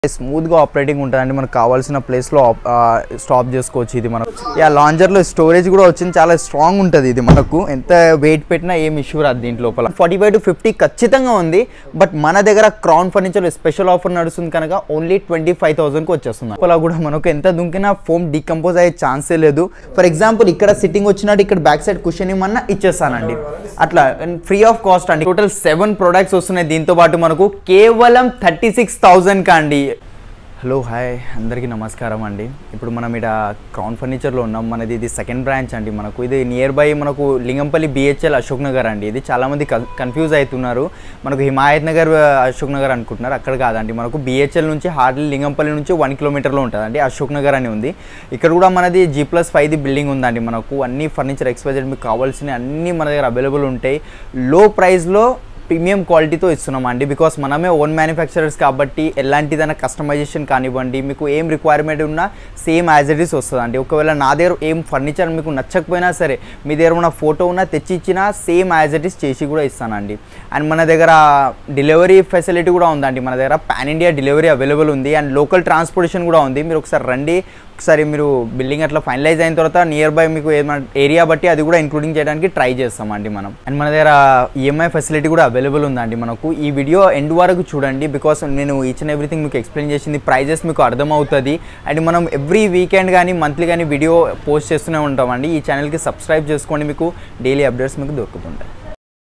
స్మూత్గా ఆపరేటింగ్ ఉంటుందండి మనకు కావాల్సిన ప్లేస్లో స్టాప్ చేసుకోవచ్చు ఇది మనం యా లాంజర్లో స్టోరేజ్ కూడా వచ్చింది చాలా స్ట్రాంగ్ ఉంటుంది ఇది మనకు ఎంత వెయిట్ పెట్టినా ఏం ఇష్యూ రాదు దీంట్ లోపల ఫార్టీ ఫైవ్ టు ఫిఫ్టీ ఖచ్చితంగా ఉంది బట్ మన దగ్గర క్రౌన్ ఫర్నిచర్ స్పెషల్ ఆఫర్ నడుస్తుంది కనుక ఓన్లీ ట్వంటీ ఫైవ్ థౌసండ్కి వచ్చేస్తుంది లోపల కూడా మనకు ఎంత దుంకినా ఫోమ్ డీకంపోజ్ అయ్యే ఛాన్సే లేదు ఫర్ ఎగ్జాంపుల్ ఇక్కడ సిట్టింగ్ వచ్చినట్టు ఇక్కడ బ్యాక్ సైడ్ కుషన్ ఇమ్మన్నా ఇచ్చేస్తానండి అట్లా ఫ్రీ ఆఫ్ కాస్ట్ అండి టోటల్ సెవెన్ ప్రొడక్ట్స్ వస్తున్నాయి దీంతో పాటు మనకు కేవలం థర్టీ సిక్స్ థౌజండ్ అండి హలో హాయ్ అందరికీ నమస్కారం అండి ఇప్పుడు మనం ఇక్కడ క్రౌన్ ఫర్నిచర్లో ఉన్నాం మనది ఇది సెకండ్ బ్రాంచ్ అండి మనకు ఇది నియర్ బై మనకు లింగంపల్లి బిహెచ్ఎల్ అశోక్ నగర్ అండి ఇది చాలామంది కన్ఫ్యూజ్ అవుతున్నారు మనకు హిమాయత్ నగర్ ఆ, అశోక్ నగర్ అనుకుంటున్నారు అక్కడ కాదండి మనకు బిహెచ్ఎల్ నుంచి హార్డ్లీ లింగంపల్లి నుంచి వన్ కిలోమీటర్లో ఉంటుందండి అశోక్ నగర్ అని ఉంది ఇక్కడ కూడా మనది జీ ప్లస్ ఫైవ్ది బిల్డింగ్ ఉందండి మనకు అన్ని ఫర్నిచర్ ఎక్స్పైజెడ్ మీకు కావాల్సిన అన్ని మన దగ్గర అవైలబుల్ ఉంటాయి లో ప్రైస్లో ప్రీమియం క్వాలిటీతో ఇస్తున్నాం అండి బికాస్ మనమే ఓన్ మ్యానుఫ్యాక్చరర్స్ కాబట్టి ఎలాంటిదైనా కస్టమైజేషన్ కానివ్వండి మీకు ఏం రిక్వైర్మెంట్ ఉన్నా సేమ్ యాజ్ ఇట్ ఈస్ వస్తుందండి ఒకవేళ నా దగ్గర ఏం ఫర్నిచర్ మీకు నచ్చకపోయినా సరే మీ దగ్గర ఉన్న ఫోటో ఉన్నా తెచ్చి ఇచ్చినా సేమ్ యాజ్ ఇట్ ఈస్ చేసి కూడా ఇస్తానండి అండ్ మన దగ్గర డెలివరీ ఫెసిలిటీ కూడా ఉందండి మన దగ్గర పాన్ ఇండియా డెలివరీ అవైలబుల్ ఉంది అండ్ లోకల్ ట్రాన్స్పోర్టేషన్ కూడా ఉంది మీరు ఒకసారి రండి ఒకసారి మీరు బిల్డింగ్ అట్లా ఫైనలైజ్ అయిన తర్వాత నియర్ బై మీకు ఏమైనా ఏరియా బట్టి అది కూడా ఇంక్లూడింగ్ చేయడానికి ట్రై చేస్తామండి మనం అండ్ మన దగ్గర ఈఎంఐ ఫెసిలిటీ కూడా అవైలబుల్ ఉందండి మనకు ఈ వీడియో ఎండ్ వరకు చూడండి బికాస్ నేను ఈచ్ అండ్ ఎవ్రీథింగ్ మీకు ఎక్స్ప్లెయిన్ చేసింది ప్రైజెస్ మీకు అర్థమవుతుంది అండ్ మనం ఎవ్రీ వీకెండ్ కానీ మంత్లీ కానీ వీడియో పోస్ట్ చేస్తూనే ఉంటామండి ఈ ఛానల్కి సబ్స్క్రైబ్ చేసుకోండి మీకు డైలీ అప్డేట్స్ మీకు దొరుకుతుంటాయి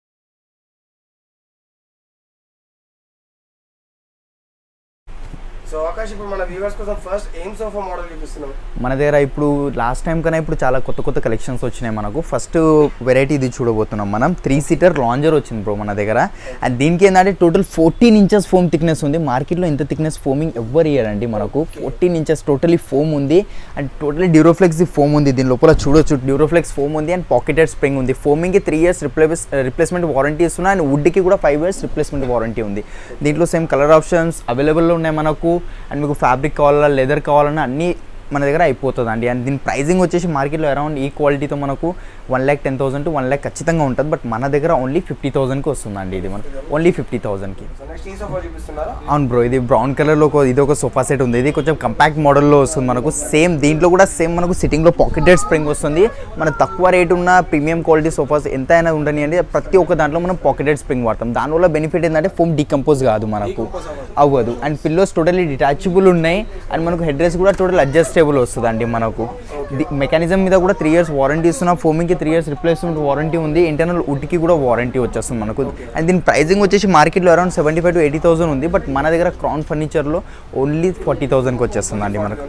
సో ఆకాష్ ఇప్పుడు మన వ్యూవర్స్ కోసం ఫస్ట్ ఏం సోఫా మోడల్ చూపిస్తున్నాం మన దగ్గర ఇప్పుడు లాస్ట్ టైం కన్నా ఇప్పుడు చాలా కొత్త కొత్త కలెక్షన్స్ వచ్చినాయి మనకు ఫస్ట్ వెరైటీ ఇది చూడబోతున్నాం మనం త్రీ సీటర్ లాంజర్ వచ్చింది బ్రో మన దగ్గర అండ్ దీనికి ఏంటంటే total fourteen inches foam thickness ఉంది మార్కెట్లో ఇంత థిక్నెస్ ఫోమింగ్ ఎవ్వరు ఇయ్యారండి మనకు ఫోర్టీన్ ఇంచెస్ టోటలీ ఫోమ్ ఉంది అండ్ టోటలీ డ్యూరోఫ్లెక్స్ ఫోమ్ ఉంది దీని లోపల చూడొచ్చు డ్యూరోఫ్లెక్స్ ఫోమ్ ఉంది అండ్ పాకెటెడ్ స్ప్రింగ్ ఉంది ఫోమింగ్కి three years replace replacement warranty ఇస్తున్నా అండ్ వుడ్కి కూడా ఫైవ్ ఇయర్స్ రిప్లేస్మెంట్ వారంటీ ఉంది దీంట్లో సేమ్ కలర్ ఆప్షన్స్ అవైలబుల్లో ఉన్నాయి మనకు అండ్ మీకు ఫ్యాబ్రిక్ కావాలా లెదర్ కావాలన్నా అన్నీ మన దగ్గర అయిపోతుంది అండి అండ్ దీని ప్రైజింగ్ వచ్చేసి మార్కెట్లో అరౌండ్ ఈ క్వాలిటీతో మనకు one lakh ten thousand to one lakh ఖచ్చితంగా ఉంటుంది బట్ మన దగ్గర ఓన్లీ ఫిఫ్టీ థౌసండ్కి వస్తుందండి ఇది మనకు ఓన్లీ ఫిఫ్టీ థౌసండ్కి సో నెక్స్ట్ ఈ సోఫా చూపిస్తున్నారా అవును బ్రో ఇది బ్రౌన్ కలర్లో ఒక ఇది ఒక సోఫా సెట్ ఉంది ఇది కొంచెం కంపాక్ట్ మోడల్లో వస్తుంది మనకు సేమ్ దీంట్లో కూడా సేమ్ మనకు సిట్టింగ్లో పాకెటెడ్ స్ప్రింగ్ వస్తుంది మన తక్కువ రేట్ ఉన్న ప్రీమియం క్వాలిటీ సోఫాస్ ఎంత అయినా ఉండని అండి ప్రతి ఒక్క దాంట్లో మనం పాకెటెడ్ స్ప్రింగ్ వాడతాం దానివల్ల బెనిఫిట్ ఏంటంటే ఫోమ్ డీకంపోజ్ కాదు మనకు అవ్వదు అండ్ పిల్లోస్ టోటలీ డిటాచబుల్ ఉన్నాయి అండ్ మనకు హెడ్ డ్రెస్ కూడా టోటల్ అడ్జస్టబుల్ వస్తుందండి మనకు మెకానిజం మీద కూడా త్రీ ఇయర్స్ వారంటీ ఇస్తున్నాం ఫోమింగ్కి త్రీ ఇయర్స్ రిప్లేస్మెంట్ వారంటీ ఉంది ఇంటర్నల్ వుడ్కి కూడా వారంటీ వచ్చేస్తుంది మనకు అండ్ దీని ప్రైజింగ్ వచ్చేసి మార్కెట్లో around seventy five to eighty thousand ఉంది బట్ మన దగ్గర క్రౌన్ ఫర్నిచర్లో ఓన్లీ ఫార్టీ థౌసండ్కి వచ్చేస్తుంది అండి మనకు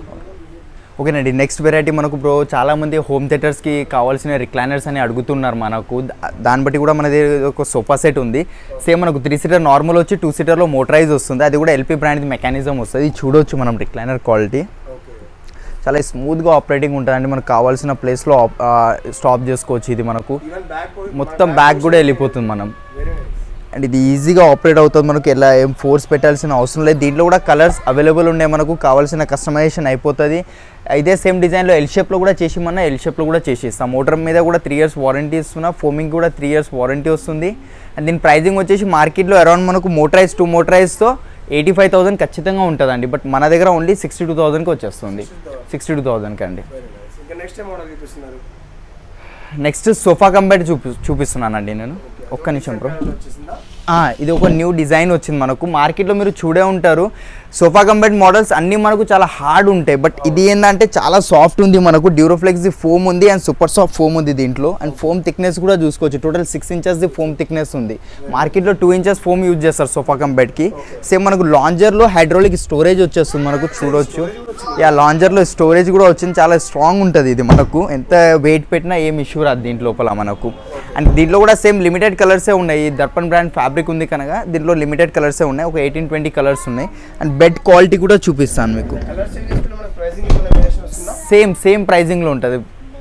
ఓకేనండి నెక్స్ట్ వెరైటీ మనకు బ్రో చాలామంది హోమ్ థియేటర్స్కి కావాల్సిన రిక్లైనర్స్ అని అడుగుతున్నారు మనకు దా- దాన్ని బట్టి కూడా మనది ఒక సోఫా సెట్ ఉంది సేమ్ మనకు త్రీ సీటర్ నార్మల్ వచ్చి టూ సీటర్లో మోటరైజ్ వస్తుంది అది కూడా ఎల్పీ బ్రాండ్ మెకానిజం వస్తుంది ఇది చూడొచ్చు మనం రిక్లైనర్ క్వాలిటీ ఓకే చాలా స్మూత్గా ఆపరేటింగ్ ఉంటుందండి మనకు కావాల్సిన ప్లేస్లో స్టాప్ చేసుకోవచ్చు ఇది మనకు ఈవెన్ బ్యాక్ మొత్తం బ్యాక్ కూడా వెళ్ళిపోతుంది మనం వెరీ నైస్ అండ్ ఇది ఈజీగా ఆపరేట్ అవుతుంది మనకి ఎలా ఏం ఫోర్స్ పెట్టాల్సిన అవసరం లేదు దీంట్లో కూడా కలర్స్ అవైలబుల్ ఉన్నాయి మనకు కావాల్సిన కస్టమైజేషన్ అయిపోతుంది ఇదే సేమ్ డిజైన్లో ఎల్ షేప్లో కూడా చేసి మన ఎల్ షేప్లో కూడా చేసి ఇస్తాం మోటార్ మీద కూడా త్రీ ఇయర్స్ వారంటీ ఇస్తున్నా ఫోమింగ్ కూడా త్రీ ఇయర్స్ వారంటీ వస్తుంది అండ్ దీని ప్రైజింగ్ వచ్చేసి మార్కెట్లో అరౌండ్ మనకు మోటరైజ్ టూ మోటరైజ్తో ఎయిటీ ఫైవ్ థౌసండ్ ఖచ్చితంగా ఉంటుందండి బట్ మన దగ్గర ఓన్లీ సిక్స్టీ టూ థౌసండ్కి వచ్చేస్తుంది సిక్స్టీ టూ థౌసండ్కి అండి వెరీ నైస్ ఇంకా నెక్స్ట్ ఏ మోడల్ చూపిస్తున్నారు నెక్స్ట్ సోఫా కంబైట్ చూపి చూపిస్తున్నానండి నేను ఒక్క నిమిషం బ్రో వచ్చేసిందా ఆ, ఇది ఒక న్యూ డిజైన్ వచ్చింది మనకు మార్కెట్లో మీరు చూడే ఉంటారు సోఫా కంబైట్ మోడల్స్ అన్నీ మనకు చాలా హార్డ్ ఉంటాయి బట్ ఇది ఏంటంటే చాలా సాఫ్ట్ ఉంది మనకు డ్యూరోఫ్లెక్స్ ఫోమ్ ఉంది అండ్ సూపర్ సాఫ్ట్ ఫోమ్ ఉంది దీంట్లో అండ్ ఫోమ్ థిక్నెస్ కూడా చూసుకోవచ్చు టోటల్ సిక్స్ ఇంచెస్ ది ఫోమ్ థిక్నెస్ ఉంది మార్కెట్లో టూ ఇంచెస్ ఫోమ్ యూజ్ చేస్తారు సోఫా కంబైట్కి సేమ్ మనకు లాంజర్లో హైడ్రోలిక్ స్టోరేజ్ వచ్చేస్తుంది మనకు చూడొచ్చు యా లాంజర్లో స్టోరేజ్ కూడా వచ్చింది చాలా స్ట్రాంగ్ ఉంటుంది ఇది మనకు ఎంత వెయిట్ పెట్టినా ఏం ఇష్యూ రాదు దీంట్ లోపల మనకు అండ్ దీంట్లో కూడా సేమ్ లిమిటెడ్ కలర్సే ఉన్నాయి ఈ దర్పన్ బ్రాండ్ ఫ్యాబ్రిక్ ఉంది కనుక దీంట్లో లిమిటెడ్ కలర్సే ఉన్నాయి ఒక ఎయిటీన్ ట్వంటీ కలర్స్ ఉన్నాయి అండ్ బెడ్ క్వాలిటీ కూడా చూపిస్తాను మీకు కలర్ చేంజ్ చేసుకుంటే మనకి ప్రైసింగ్ ఏమైనా వేరియేషన్ వస్తుందా సేమ్ సేమ్ ప్రైజింగ్లో ఉంటుంది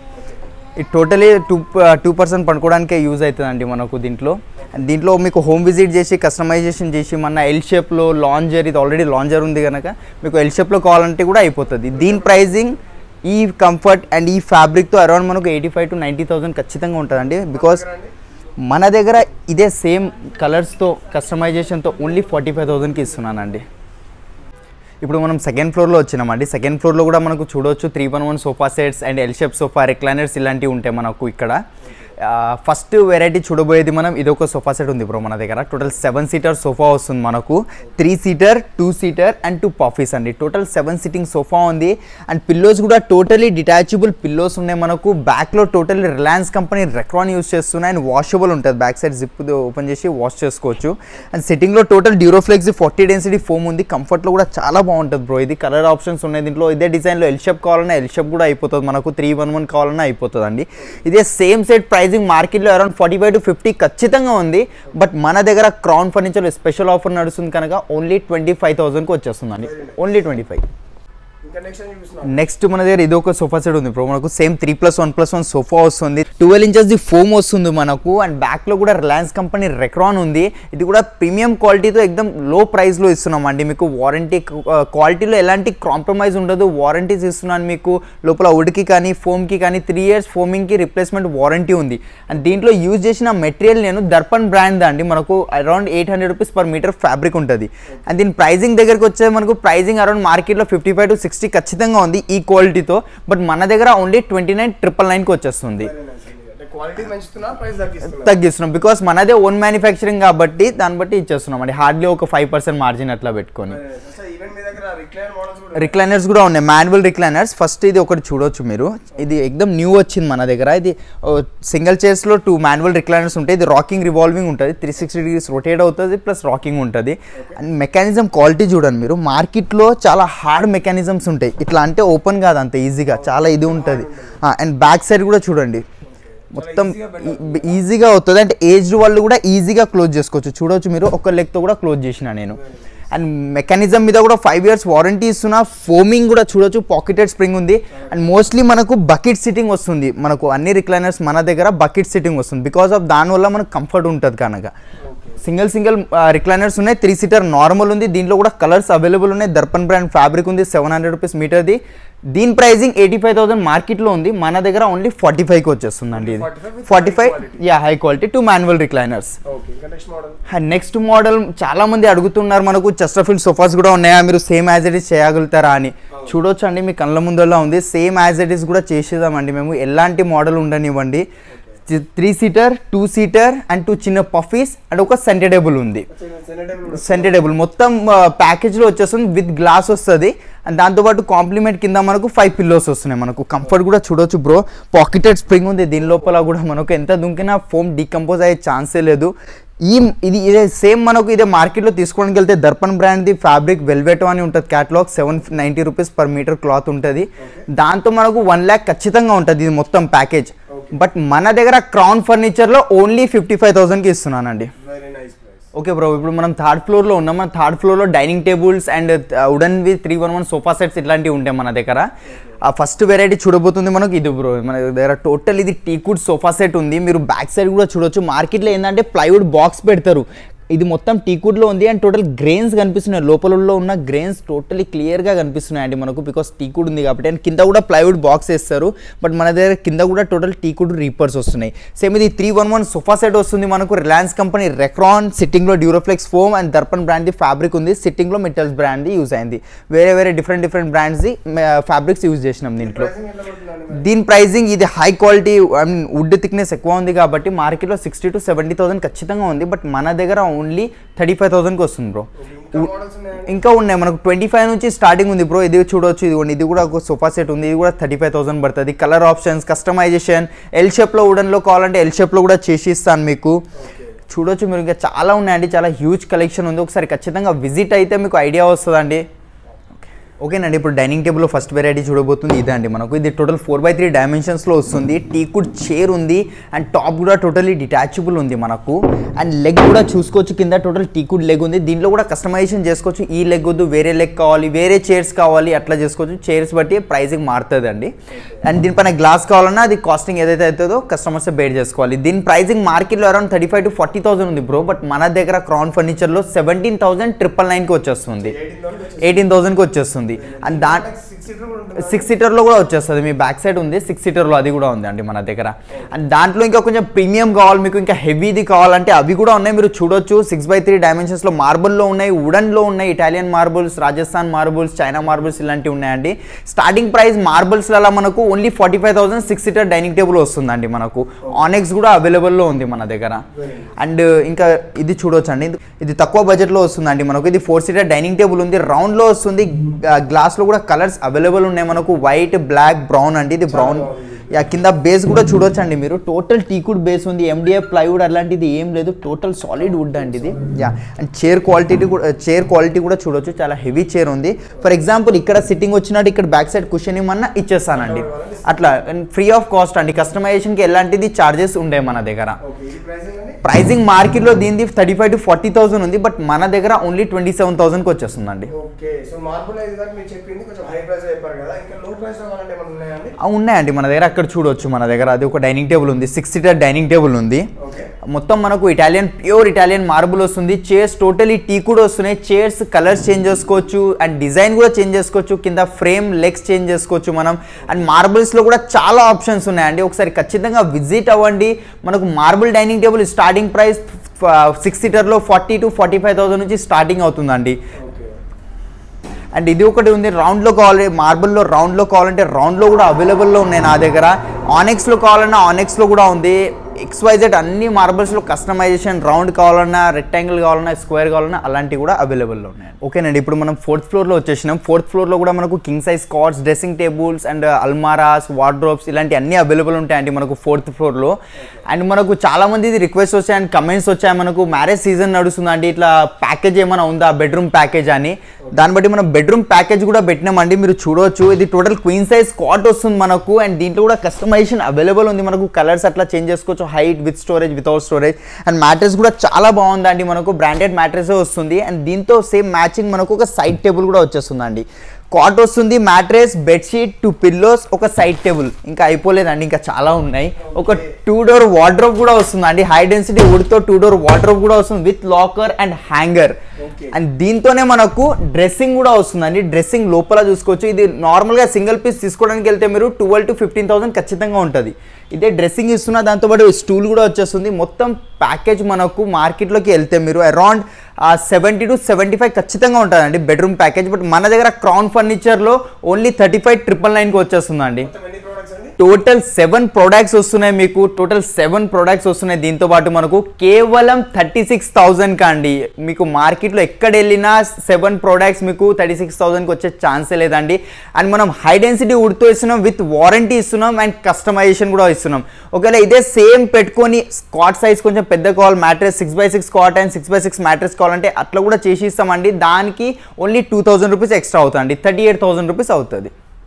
ఇది టోటలీ టూ టూ పర్సెంట్ పడుకోవడానికే యూజ్ అవుతుందండి మనకు దీంట్లో అండ్ దీంట్లో మీకు హోమ్ విజిట్ చేసి కస్టమైజేషన్ చేసి మన ఎల్ షేప్లో లాంజర్ ఇది ఆల్రెడీ లాంజర్ ఉంది కనుక మీకు ఎల్ షేప్లో కావాలంటే కూడా అయిపోతుంది దీని ప్రైజింగ్ ఈ కంఫర్ట్ అండ్ ఈ ఫ్యాబ్రిక్తో అరౌండ్ మనకు eighty five to ninety thousand ఖచ్చితంగా ఉంటుందండి బికాస్ మన దగ్గర ఇదే సేమ్ కలర్స్తో కస్టమైజేషన్తో ఓన్లీ ఫార్టీ ఫైవ్ థౌసండ్కి ఇస్తున్నానండి ఇప్పుడు మనం సెకండ్ ఫ్లోర్లో వచ్చినామండి సెకండ్ ఫ్లోర్లో కూడా మనకు చూడొచ్చు three one one sofa sets and L shape sofa recliners ఇలాంటివి ఉంటాయి మనకు ఇక్కడ ఫస్ట్ వెరైటీ చూడబోయేది మనం ఇది ఒక సోఫా సెట్ ఉంది బ్రో మన దగ్గర టోటల్ సెవెన్ సీటర్ సోఫా వస్తుంది మనకు three seater two seater and two puffies అండి టోటల్ సెవెన్ సీటింగ్ సోఫా ఉంది అండ్ పిల్లోస్ కూడా టోటలీ డిటాచబుల్ పిల్లోస్ ఉన్నాయి మనకు బ్యాక్లో total Reliance company Recron use చేస్తున్నాయి అండ్ వాషబుల్ ఉంటుంది బ్యాక్ సైడ్ జిప్ ఓపెన్ చేసి వాష్ చేసుకోవచ్చు అండ్ సిట్టింగ్లో total Duroflex forty density foam ఉంది కంఫర్ట్లో కూడా చాలా బాగుంటుంది బ్రో ఇది కలర్ ఆప్షన్స్ ఉన్నాయి దీంట్లో ఇదే డిజైన్లో ఎల్ షేప్ కావాలన్నా ఎల్ షేప్ కూడా అయిపోతుంది మనకు త్రీ వన్ వన్ కావాలన్నా అయిపోతుంది అండి ఇదే సేమ్ సెట్ ప్రైజింగ్ మార్కెట్లో around forty five to fifty ఖచ్చితంగా ఉంది బట్ మన దగ్గర క్రౌన్ ఫర్నిచర్ స్పెషల్ ఆఫర్ నడుస్తుంది కనుక ఓన్లీ ట్వంటీ ఫైవ్ థౌసండ్కి వచ్చేస్తుందండి ఓన్లీ ట్వంటీ ఫైవ్ ఇంకా నెక్స్ట్ ఏం చూపిస్తున్నాం నెక్స్ట్ మన దగ్గర ఇది ఒక సోఫా సెట్ ఉంది బ్రో మనకు same three plus one plus one sofa వస్తుంది ట్వెల్వ్ ఇంచెస్ ది ఫోమ్ వస్తుంది మనకు అండ్ బ్యాక్ లో కూడా రిలయన్స్ కంపెనీ రెక్రాన్ ఉంది ఇది కూడా ప్రీమియం క్వాలిటీతో ఎక్దమ్ లో ప్రైస్ లో ఇస్తున్నాం అండి మీకు వారంటీ క్వాలిటీలో ఎలాంటి కాంప్రమైజ్ ఉండదు వారంటీస్ ఇస్తున్నాను మీకు లోపల వుడ్కి కానీ ఫోమ్కి కానీ త్రీ ఇయర్స్ ఫోమింగ్కి రిప్లేస్మెంట్ వారంటీ ఉంది అండ్ దీంట్లో యూజ్ చేసిన మెటీరియల్ నేను దర్పన్ బ్రాండ్ అండి మనకు around eight hundred rupees per metre fabric ఉంటుంది అండ్ దీని ప్రైజింగ్ దగ్గరికి వచ్చే మనకు ప్రైజింగ్ అరౌండ్ మార్కెట్లో ఫిఫ్టీ ఫైవ్ టు సిక్స్టీ ఖచ్చితంగా ఉంది ఈ క్వాలిటీతో బట్ మన దగ్గర ఓన్లీ ట్వంటీ నైన్ ట్రిపుల్ నైన్కి వచ్చేస్తుంది Very nice అండి. అంటే క్వాలిటీ పెంచుతున్నా ప్రైస్ తగ్గిస్తున్నా తగ్గిస్తున్నాం బికాస్ మనదే ఓన్ మ్యానుఫ్యాక్చరింగ్ కాబట్టి దాన్ని బట్టి ఇచ్చేస్తున్నాం అండి హార్డ్లీ ఒక ఫైవ్ పర్సెంట్ మార్జిన్ అట్లా పెట్టుకొని ఈవెన్ మీ దగ్గర రిక్లైన్ మోడల్స్ కూడా రిక్లైనర్స్ కూడా ఉన్నాయి మాన్యువల్ రిక్లైనర్స్ ఫస్ట్ ఇది ఒకటి చూడొచ్చు మీరు ఇది ఎక్దమ్ న్యూ వచ్చింది మన దగ్గర ఇది సింగిల్ చైర్స్లో టూ మాన్యువల్ రిక్లైనర్స్ ఉంటాయి ఇది రాకింగ్ రివాల్వింగ్ ఉంటుంది త్రీ సిక్స్టీ డిగ్రీస్ రొటేట్ అవుతుంది ప్లస్ రాకింగ్ ఉంటుంది అండ్ మెకానిజం క్వాలిటీ చూడండి మీరు మార్కెట్లో చాలా హార్డ్ మెకానిజమ్స్ ఉంటాయి ఇట్లా అంటే ఓపెన్ కాదు అంత ఈజీగా చాలా ఇది ఉంటుంది అండ్ బ్యాక్ సైడ్ కూడా చూడండి మొత్తం ఈజీగా అవుతుంది అంటే ఏజ్డ్ వాళ్ళు కూడా ఈజీగా క్లోజ్ చేసుకోవచ్చు చూడవచ్చు మీరు ఒక లెగ్తో కూడా క్లోజ్ చేసిన నేను అండ్ మెకానిజం మీద కూడా ఫైవ్ ఇయర్స్ వారంటీ ఇస్తున్నా ఫోమింగ్ కూడా చూడొచ్చు పాకెటెడ్ స్ప్రింగ్ ఉంది అండ్ మోస్ట్లీ మనకు బకెట్ సిట్టింగ్ వస్తుంది మనకు అన్ని రిక్లైనర్స్ మన దగ్గర బకెట్ సిట్టింగ్ వస్తుంది బికాస్ ఆఫ్ దానివల్ల మనకు కంఫర్ట్ ఉంటుంది కనుక సింగిల్ సింగిల్ రిక్లైనర్స్ ఉన్నాయి త్రీ సీటర్ నార్మల్ ఉంది దీంట్లో కూడా కలర్స్ అవైలబుల్ ఉన్నాయి దర్పన్ బ్రాండ్ ఫ్యాబ్రిక్ ఉంది సెవెన్ హండ్రెడ్ రూపీస్ మీటర్ది దీని ప్రైజింగ్ ఎయిటీ ఫైవ్ థౌసండ్ మార్కెట్లో ఉంది మన దగ్గర ఓన్లీ ఫార్టీ ఫైవ్కి వచ్చేస్తుందండి ఇది 45 with forty high five quality. Yeah high quality two manual recliners okay ఇంకా నెక్స్ట్ మోడల్ నెక్స్ట్ మోడల్ చాలా మంది అడుగుతున్నారు మనకు చెస్టర్ఫీల్డ్ సోఫాస్ కూడా ఉన్నాయా మీరు సేమ్ యాజ్ ఇట్ ఈస్ చేయగలుగుతారా అని చూడొచ్చు అండి మీ కళ్ళ ముందరలో ఉంది సేమ్ యాజ్ ఇట్ ఈస్ కూడా చేసేదామండి మేము ఎలాంటి మోడల్ ఉండనివ్వండి three seater two seater and two చిన్న పఫీస్ అండ్ ఒక సెంటెడబుల్ ఉంది సెనటబుల్ సెంటెడబుల్ మొత్తం ప్యాకేజ్లో వచ్చేస్తుంది విత్ గ్లాస్ వస్తుంది అండ్ దాంతోపాటు కాంప్లిమెంట్ కింద మనకు ఫైవ్ పిల్లోస్ వస్తున్నాయి మనకు కంఫర్ట్ కూడా చూడొచ్చు బ్రో పాకెటెడ్ స్ప్రింగ్ ఉంది దీని లోపల కూడా మనకు ఎంత దుంకినా ఫోమ్ డీకంపోజ్ అయ్యే ఛాన్సే లేదు ఈ ఇది ఇదే సేమ్ మనకు ఇదే మార్కెట్లో తీసుకోవడానికి వెళ్తే దర్పన్ బ్రాండ్ది ఫ్యాబ్రిక్ వెల్వెటో అని ఉంటుంది catalogue seven ninety rupees per metre cloth ఉంటుంది దాంతో మనకు వన్ ల్యాక్ ఖచ్చితంగా ఉంటుంది ఇది మొత్తం ప్యాకేజ్ బట్ మన దగ్గర క్రౌన్ ఫర్నిచర్లో ఓన్లీ ఫిఫ్టీ ఫైవ్ థౌసండ్కి ఇస్తున్నానండి very nice price okay bro ఇప్పుడు మనం థర్డ్ ఫ్లోర్లో ఉన్నాం మన థర్డ్ ఫ్లోర్లో dining tables and wooden V three one one sofa sets ఇట్లాంటివి ఉంటాయి మన దగ్గర ఆ ఫస్ట్ వెరైటీ చూడబోతుంది మనకు ఇది బ్రో మన దగ్గర టోటల్ ఇది టీకుడ్ సోఫా సెట్ ఉంది మీరు బ్యాక్ సైడ్ కూడా చూడొచ్చు మార్కెట్లో ఏంటంటే ప్లైవుడ్ బాక్స్ పెడతారు ఇది మొత్తం టీకుడ్లో ఉంది అండ్ టోటల్ గ్రెయిన్స్ కనిపిస్తున్నాయి లోపలలో ఉన్న గ్రెయిన్స్ టోటలీ క్లియర్గా కనిపిస్తున్నాయి అండి మనకు బికాస్ టీకుడ్ ఉంది కాబట్టి అండ్ కింద కూడా ప్లైవుడ్ బాక్స్ వేస్తారు బట్ మన దగ్గర కింద కూడా టోటల్ టీకుడ్ రీపర్స్ వస్తున్నాయి సేమ్ ఇది three one one sofa set వస్తుంది మనకు రిలయన్స్ కంపెనీ రెక్రాన్ సిట్టింగ్లో డ్యూరోఫ్లెక్స్ ఫోమ్ అండ్ దర్పన్ బ్రాండ్ది ఫ్యాబ్రిక్ ఉంది సిట్టింగ్లో మెటల్స్ బ్రాండ్ది యూజ్ అయింది వేరే వేరే డిఫరెంట్ డిఫరెంట్ బ్రాండ్స్ది ఫ్యాబ్రిక్స్ యూజ్ చేసినాం దీంట్లో ప్రైసింగ్ ఎట్లా పడుతుందండి దీని ప్రైజింగ్ ఇది high quality I mean wood thickness ఎక్కువ ఉంది కాబట్టి మార్కెట్లో సిక్స్టీ టు సెవెంటీ థౌసండ్ ఖచ్చితంగా ఉంది బట్ మన దగ్గర ఓన్లీ థర్టీ ఫైవ్ థౌసండ్కి వస్తుంది బ్రో ఇంకా మోడల్స్ ఉన్నాయండి ఇంకా ఉన్నాయి మనకు ట్వంటీ ఫైవ్ నుంచి స్టార్టింగ్ ఉంది బ్రో ఇది చూడొచ్చు ఇది ఇది కూడా ఒక సోఫా సెట్ ఉంది ఇది కూడా థర్టీ ఫైవ్ థౌసండ్ పడుతుంది కలర్ ఆప్షన్స్ కస్టమైజేషన్ ఎల్ షేప్లో వుడన్లో కావాలంటే ఎల్ షేప్లో కూడా చేసి ఇస్తాను మీకు చూడొచ్చు మీరు ఇంకా చాలా ఉన్నాయండి చాలా హ్యూజ్ కలెక్షన్ ఉంది ఒకసారి ఖచ్చితంగా విజిట్ అయితే మీకు ఐడియా వస్తుందండి ఓకేనండి ఇప్పుడు డైనింగ్ టేబుల్లో ఫస్ట్ వెరైటీ చూడబోతుంది ఇదే అండి మనకు ఇది టోటల్ ఫోర్ బై త్రీ డైమెన్షన్స్లో వస్తుంది టీకుడ్ చైర్ ఉంది అండ్ టాప్ కూడా టోటలీ డిటాచబుల్ ఉంది మనకు అండ్ లెగ్ కూడా చూసుకోవచ్చు కింద టోటల్ టీకుడ్ లెగ్ ఉంది దీంట్లో కూడా కస్టమైజేషన్ చేసుకోవచ్చు ఈ లెగ్ వద్దు వేరే లెగ్ కావాలి వేరే చైర్స్ కావాలి అట్లా చేసుకోవచ్చు చైర్స్ బట్టి ప్రైసింగ్ మారుతుంది అండి అండ్ దీనిపైన గ్లాస్ కావాలన్నా అది కాస్టింగ్ ఏదైతే అవుతుందో కస్టమర్స్ బేర్ చేసుకోవాలి దీని ప్రైసింగ్ మార్కెట్లో around thirty five to forty thousand ఉంది బ్రో బట్ మన దగ్గర క్రౌన్ ఫర్నిచర్లో సెవెంటీన్ థౌసండ్ ట్రిపుల్ నైన్కి వచ్చేస్తుంది ఎయిటీన్ థౌసండ్ ఎయిటీన్ థౌసండ్కి వచ్చేస్తుంది and the six six seater కూడా ఉంటుంది సిక్స్ సీటర్లో కూడా వచ్చేస్తుంది మీ బ్యాక్ సైడ్ ఉంది సిక్స్ సీటర్లో అది కూడా ఉంది అండి మన దగ్గర అండ్ దాంట్లో ఇంకా కొంచెం ప్రీమియం కావాలి మీకు ఇంకా హెవీది కావాలంటే అవి కూడా ఉన్నాయి మీరు చూడొచ్చు సిక్స్ బై త్రీ డైమెన్షన్స్లో మార్బుల్లో ఉన్నాయి వుడన్లో ఉన్నాయి Italian marbles Rajasthan marbles China marbles ఇలాంటివి ఉన్నాయండి స్టార్టింగ్ ప్రైస్ మార్బుల్స్లలో మనకు only forty five thousand six seater dining table వస్తుందండి మనకు ఆనెక్స్ కూడా అవైలబుల్లో ఉంది మన దగ్గర అండ్ ఇంకా ఇది చూడొచ్చండి ఇది- ఇది తక్కువ బడ్జెట్లో వస్తుందండి మనకు ఇది ఫోర్ సీటర్ డైనింగ్ టేబుల్ ఉంది రౌండ్లో వస్తుంది గ్లాస్లో కూడా కలర్స్ అవైలబుల్ ఉన్నాయి మనకు వైట్ బ్లాక్ బ్రౌన్ అండి ఇది బ్రౌన్ యా కింద బేస్ కూడా చూడొచ్చండి మీరు టోటల్ టీకుడ్ బేస్ ఉంది ఎండిఎఫ్ ప్లైవుడ్ అలాంటిది ఏం లేదు టోటల్ సాలిడ్ వుడ్ అండి ఇది యా అండ్ చైర్ క్వాలిటీ కూడా చైర్ క్వాలిటీ కూడా చూడొచ్చు చాలా హెవీ చైర్ ఉంది ఫర్ ఎగ్జాంపుల్ ఇక్కడ సిట్టింగ్ వచ్చినట్టు ఇక్కడ బ్యాక్ సైడ్ కుషన్ ఇమ్మన్నా ఇచ్చేస్తానండి అట్లా ఫ్రీ ఆఫ్ కాస్ట్ అండి కస్టమైజేషన్కి ఎలాంటిది చార్జెస్ ఉండే మన దగ్గర ఓకే ఇది ప్రైసింగ్ అండి ప్రైజింగ్ మార్కెట్లో దీనిది thirty five to forty thousand ఉంది బట్ మన దగ్గర ఓన్లీ ట్వంటీ సెవెన్ థౌసండ్కి వచ్చేస్తుందండి ఓకే సో మార్బుల్ అయితే దాకా మీరు చెప్పింది కొంచెం హై ప్రైస్ చెప్పారు కదా ఇంకా లో ప్రైస్ కావాలంటే ఏమైనా ఉన్నాయండి ఆ, ఉన్నాయండి మన దగ్గర అక్కడ చూడొచ్చు మన దగ్గర అది ఒక డైనింగ్ టేబుల్ ఉంది సిక్స్ సీటర్ డైనింగ్ టేబుల్ ఉంది ఓకే మొత్తం మనకు ఇటాలియన్ ప్యూర్ ఇటాలియన్ మార్బుల్ వస్తుంది చైర్స్ టోటలీ టీ కూడా వస్తున్నాయి చైర్స్ కలర్స్ చేంజ్ చేసుకోవచ్చు అండ్ డిజైన్ కూడా చేంజ్ చేసుకోవచ్చు కింద ఫ్రేమ్ లెగ్స్ చేంజ్ చేసుకోవచ్చు మనం అండ్ మార్బుల్స్లో కూడా చాలా ఆప్షన్స్ ఉన్నాయండి ఒకసారి ఖచ్చితంగా విజిట్ అవ్వండి మనకు marble dining table starting price six సీటర్లో forty two forty five thousand నుంచి స్టార్టింగ్ అవుతుందండి ఓకే అండ్ ఇది ఒకటి ఉంది రౌండ్లో కావాలి మార్బుల్లో రౌండ్లో కావాలంటే రౌండ్లో కూడా అవైలబుల్లో ఉన్నాయి నా దగ్గర ఆనెక్స్లో కావాలన్నా ఆనెక్స్లో కూడా ఉంది ఎక్స్వైజెడ్ అన్ని మార్బుల్స్లో కస్టమైజేషన్ రౌండ్ కావాలన్నా రెక్టాంగిల్ కావాలన్నా స్క్వేర్ కావాలన్నా అలాంటివి కూడా అవైలబుల్లో ఉన్నాయి ఓకేనండి ఇప్పుడు మనం ఫోర్త్ ఫ్లోర్లో వచ్చేసినాం ఫోర్త్ ఫ్లోర్లో కూడా మనకు king size cots dressing tables and అల్మారాస్ వార్డ్రోబ్స్ ఇలాంటి అన్ని అవైలబుల్ ఉంటాయండి మనకు ఫోర్త్ ఫ్లోర్లో అండ్ మనకు చాలా మంది ఇది రిక్వెస్ట్ వచ్చాయి అండ్ కమెంట్స్ వచ్చాయి మనకు మ్యారేజ్ సీజన్ నడుస్తుందండి ఇట్లా ప్యాకేజ్ ఏమైనా ఉందా బెడ్రూమ్ ప్యాకేజ్ అని దాన్ని బట్టి మనం బెడ్రూమ్ ప్యాకేజ్ కూడా పెట్టినామండి మీరు చూడవచ్చు ఇది టోటల్ క్వీన్ సైజ్ కాట్ వస్తుంది మనకు అండ్ దీంట్లో కూడా కస్టమైజేషన్ అవైలబుల్ ఉంది మనకు కలర్స్ అట్లా చేంజ్ చేసుకోవచ్చు height with storage without storage and mattress కూడా చాలా బాగుందండి మనకు బ్రాండెడ్ మ్యాట్రెస్ వస్తుంది అండ్ దీంతో సేమ్ మ్యాచింగ్ మనకు ఒక సైడ్ టేబుల్ కూడా వచ్చేస్తుందండి కాట్ వస్తుంది మ్యాట్రెస్ బెడ్షీట్ టూ పిల్లోస్ ఒక సైడ్ టేబుల్ ఇంకా అయిపోలేదండి ఇంకా చాలా ఉన్నాయి ఒక టూ డోర్ వార్డ్రోబ్ కూడా వస్తుందండి హై డెన్సిటీ వుడ్తో టూ డోర్ వార్డ్రోబ్ కూడా వస్తుంది with locker and hanger Okay. And దీంతోనే మనకు డ్రెస్సింగ్ కూడా వస్తుందండి డ్రెస్సింగ్ లోపల చూసుకోవచ్చు ఇది నార్మల్గా సింగిల్ పీస్ తీసుకోవడానికి వెళ్తే మీరు ట్వెల్వ్ టు ఫిఫ్టీన్ థౌసండ్ ఖచ్చితంగా ఉంటుంది ఇదే డ్రెస్సింగ్ ఇస్తున్న దాంతోపాటు స్టూల్ కూడా వచ్చేస్తుంది మొత్తం ప్యాకేజ్ మనకు మార్కెట్లోకి వెళ్తే మీరు around seventy to seventy five ఖచ్చితంగా ఉంటుందండి బెడ్రూమ్ ప్యాకేజ్ బట్ మన దగ్గర క్రౌన్ ఫర్నిచర్లో ఓన్లీ థర్టీ ఫైవ్ ట్రిపుల్ నైన్కి వచ్చేస్తుందండి మొత్తం ఎన్ని ప్రోడక్ట్స్ అండి టోటల్ సెవెన్ ప్రొడక్ట్స్ వస్తున్నాయి మీకు టోటల్ సెవెన్ ప్రొడక్ట్స్ వస్తున్నాయి దీంతో పాటు మనకు కేవలం థర్టీ సిక్స్ థౌజండ్ కండి మీకు మార్కెట్లో ఎక్కడ వెళ్ళినా సెవెన్ ప్రొడక్ట్స్ మీకు థర్టీ సిక్స్ థౌజండ్కి వచ్చే ఛాన్సే లేదండి అండ్ మనం హై డెన్సిటీ వుడ్తో ఇస్తున్నాం విత్ వారంటీ ఇస్తున్నాం అండ్ కస్టమైజేషన్ కూడా ఇస్తున్నాం ఒకవేళ ఇదే సేమ్ పెట్టుకొని స్కాట్ సైజ్ కొంచెం పెద్ద కావాలి mattress six by six cot and six by six mattress కావాలంటే అట్లా కూడా చేసి ఇస్తామండి దానికి only two thousand rupees extra అవుతుంది థర్టీ ఎయిట్ థౌసండ్ రూపీస్ అవుతుంది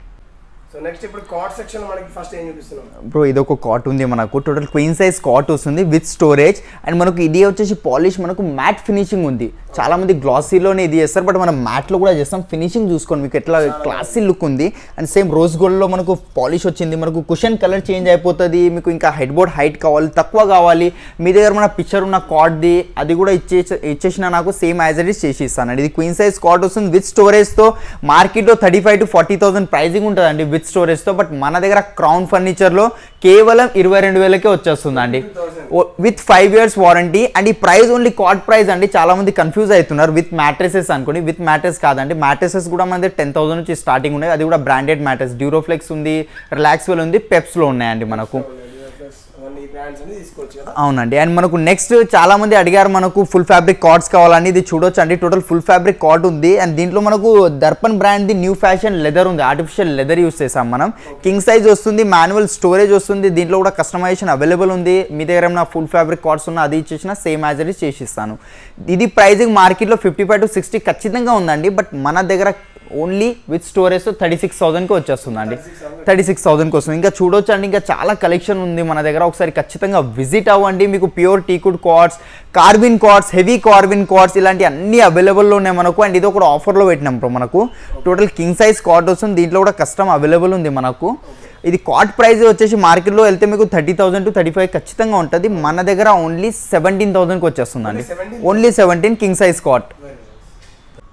సో నెక్స్ట్ ఇప్పుడు కార్డ్ సెక్షన్ మనకి ఫస్ట్ ఏం చూపిస్తున్నాం బ్రో ఇది ఒక కాట్ ఉంది మనకు టోటల్ క్వీన్ సైజ్ కాట్ వస్తుంది విత్ స్టోరేజ్ అండ్ మనకు ఇది వచ్చేసి పాలిష్ మనకు మ్యాట్ ఫినిషింగ్ ఉంది చాలా మంది గ్లాసీలోనే ఇది చేస్తారు బట్ మనం మ్యాట్లో కూడా చేస్తాం ఫినిషింగ్ చూసుకోండి మీకు ఎట్లా క్లాసీ లుక్ ఉంది అండ్ సేమ్ రోజ్ గోల్డ్లో మనకు పాలిష్ వచ్చింది మనకు కుషన్ కలర్ చేంజ్ అయిపోతుంది మీకు ఇంకా హెడ్ బోర్డ్ హైట్ కావాలి తక్కువ కావాలి మీ దగ్గర మన పిక్చర్ ఉన్న కార్డ్ది అది కూడా ఇచ్చే ఇచ్చేసిన నాకు సేమ్ యాజ్ ఇట్ ఇస్ చేసి ఇస్తాను ఇది క్వీన్ సైజ్ కార్డ్ వస్తుంది విత్ స్టోరేజ్తో మార్కెట్లో thirty five to forty thousand pricing ఉంటుందండి విత్ స్టోరేజ్తో బట్ మన దగ్గర క్రౌన్ ఫర్నిచర్లో కేవలం ఇరవై రెండు వేలకే వచ్చేస్తుందండి with five years warranty and ఈ ప్రైస్ ఓన్లీ కార్డ్ ప్రైస్ అండి చాలా మంది కన్ఫ్యూజ్ అవుతున్నారు విత్ మ్యాట్రెసెస్ అనుకోండి విత్ మ్యాట్రెస్ కాదండి మ్యాట్రెసెస్ కూడా మన టెన్ థౌసండ్ నుంచి స్టార్టింగ్ ఉన్నాయి అది కూడా బ్రాండెడ్ మ్యాట్రెస్ డ్యూరోఫ్లెక్స్ ఉంది రిలాక్స్వెల్ ఉంది పెప్స్లో ఉన్నాయండి మనకు అవన్నీ బ్రాండ్స్ అని తీసుకోవచ్చు కదా అవునండి అండ్ మనకు నెక్స్ట్ చాలా మంది అడిగారు మనకు ఫుల్ ఫ్యాబ్రిక్ కార్డ్స్ కావాలని ఇది చూడొచ్చు అండి టోటల్ ఫుల్ ఫ్యాబ్రిక్ కార్డ్ ఉంది అండ్ దీంట్లో మనకు Darpan brand the new fashion leather ఉంది ఆర్టిఫిషియల్ లెదర్ యూస్ చేసాం మనం కింగ్ సైజ్ వస్తుంది మాన్యువల్ స్టోరేజ్ వస్తుంది దీంట్లో కూడా కస్టమైజేషన్ అవైలబుల్ ఉంది మీ దగ్గర ఏమైనా ఫుల్ ఫ్యాబ్రిక్ కార్డ్స్ ఉన్నా అది ఇచ్చేసిన సేమ్ యాజ్ ఇట్ చేసి ఇస్తాను ఇది ప్రైజింగ్ మార్కెట్లో ఫిఫ్టీ ఫైవ్ టు సిక్స్టీ ఖచ్చితంగా ఉందండి బట్ మన దగ్గర only with storage thirty six థౌసండ్కి వచ్చేస్తుందండి థర్టీ సిక్స్ థౌసండ్కి వస్తుంది ఇంకా చూడొచ్చు అండి ఇంకా చాలా కలెక్షన్ ఉంది మన దగ్గర ఒకసారి ఖచ్చితంగా విజిట్ అవ్వండి మీకు ప్యూర్ టీకుడ్ కార్డ్స్ కార్బిన్ కార్డ్స్ హెవీ కార్బిన్ కార్డ్స్ ఇలాంటి అన్ని అవైలబుల్లో ఉన్నాయి మనకు అండ్ ఇది కూడా ఆఫర్లో పెట్టినాం బ్రో మనకు టోటల్ కింగ్ సైజ్ కార్డ్ వస్తుంది దీంట్లో కూడా కస్టమ్ అవైలబుల్ ఉంది మనకు ఇది కార్డ్ ప్రైస్ వచ్చేసి మార్కెట్లో వెళ్తే మీకు thirty thousand to thirty five ఖచ్చితంగా ఉంటుంది మన దగ్గర ఓన్లీ సెవెంటీన్ థౌసండ్కి వచ్చేస్తుందండి Only 17,000? Only seventeen king size cot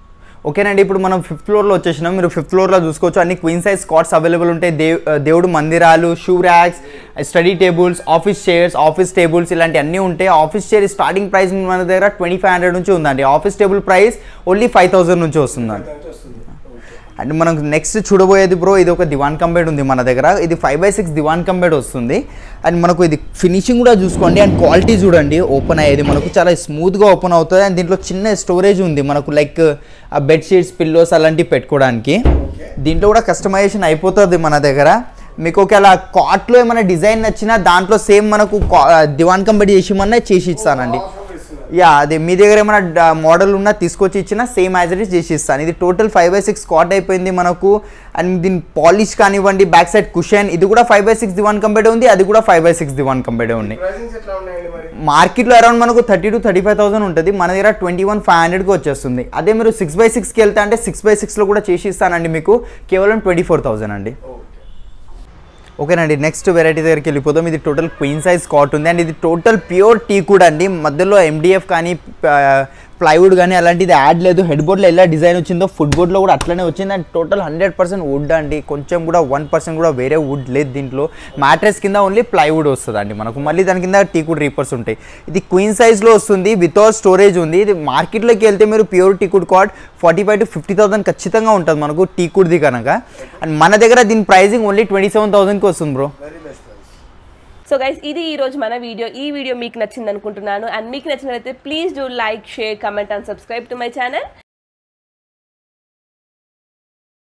ఓకేనండి ఇప్పుడు మనం ఫిఫ్త్ ఫ్లోర్లో వచ్చేసినాం మీరు ఫిఫ్త్ ఫ్లోర్లో చూసుకోవచ్చు అన్ని క్వీన్ సైజ్ స్కాట్స్ అవైలబుల్ ఉంటాయి దేవ్ దేవుడు మందిరాలు shoe racks study tables office chairs office tables ఇలాంటి అన్నీ ఉంటాయి ఆఫీస్ చైర్ స్టార్టింగ్ ప్రైస్ మన దగ్గర ట్వంటీ ఫైవ్ హండ్రెడ్ నుంచి ఉందండి office table price only five thousand నుంచి వస్తుందండి ఎంత వస్తుంది ఓకే అండ్ మనం నెక్స్ట్ చూడబోయేది బ్రో ఇది ఒక దివాన్ కంబెడ్ ఉంది మన దగ్గర ఇది five by six divan cum bed వస్తుంది అండ్ మనకు ఇది ఫినిషింగ్ కూడా చూసుకోండి అండ్ క్వాలిటీ చూడండి ఓపెన్ అయ్యేది మనకు చాలా స్మూత్గా ఓపెన్ అవుతుంది అండ్ దీంట్లో చిన్న స్టోరేజ్ ఉంది మనకు లైక్ బెడ్షీట్స్ పిల్లోస్ అలాంటివి పెట్టుకోవడానికి దీంట్లో కూడా కస్టమైజేషన్ అయిపోతుంది మన దగ్గర మీకు ఒకవేళ కాట్లో ఏమైనా డిజైన్ నచ్చినా దాంట్లో సేమ్ మనకు కా- దివాన్ కంబెడ్ చేసిమన్నా చేసి ఇస్తానండి ఆఫర్ ఇస్తున్నారు యా అదే మీ దగ్గర ఏమైనా మోడల్ ఉన్నా తీసుకొచ్చి ఇచ్చినా సేమ్ యాజ్ ఇట్ ఇస్ చేసి ఇస్తాను ఇది total five by six cot అయిపోయింది మనకు అండ్ దీని పాలిష్ కానివ్వండి బ్యాక్ సైడ్ కుషన్ ఇది కూడా five by six divan company ఉంది అది కూడా five by six divan company ఉంది ప్రైసింగ్స్ ఎట్లా ఉన్నాయండి మరి మార్కెట్లో అరౌండ్ మనకు thirty to thirty five thousand ఉంటుంది మన దగ్గర ట్వంటీ వన్ ఫైవ్ హండ్రెడ్కి వచ్చేస్తుంది అదే మీరు సిక్స్ బై సిక్స్కి వెళ్తే అంటే సిక్స్ బై సిక్స్లో కూడా చేసి ఇస్తానండి మీకు కేవలం ట్వంటీ ఫోర్ థౌసండ్ అండి ఓకే ఓకేనండి నెక్స్ట్ వెరైటీ దగ్గరికి వెళ్ళిపోదాం ఇది టోటల్ క్వీన్ సైజ్ కాట్ ఉంది అండ్ ఇది టోటల్ ప్యూర్ టీ కూడా అండి మధ్యలో ఎండిఎఫ్ కానీ ప్లైవుడ్ కానీ అలాంటిది యాడ్ లేదు హెడ్ బోర్డ్లో ఎలా డిజైన్ వచ్చిందో ఫుడ్ బోర్డ్లో కూడా అట్లనే వచ్చింది and total hundred percent wood అండి కొంచెం కూడా వన్ పర్సెంట్ కూడా వేరే వుడ్ లేదు దీంట్లో మ్యాట్రెస్ కింద ఓన్లీ ప్లైవుడ్ వస్తుంది అండి మనకు మళ్ళీ దాని కింద టీ కుడ్ రీపర్స్ ఉంటాయి ఇది క్వీన్ సైజ్లో వస్తుంది వితౌట్ స్టోరేజ్ ఉంది ఇది మార్కెట్లోకి వెళ్తే మీరు pure teak wood cot forty five to fifty thousand ఖచ్చితంగా ఉంటుంది మనకు టీ కుడ్ది కనుక అండ్ మన దగ్గర దీని ప్రైజింగ్ ఓన్లీ ట్వంటీ సెవెన్ థౌసండ్కి వస్తుంది bro very best price so guys ఇది ఈ రోజు మన వీడియో ఈ వీడియో మీకు నచ్చింది అనుకుంటున్నాను అండ్ మీకు నచ్చినట్లయితే please do like share comment and subscribe to my channel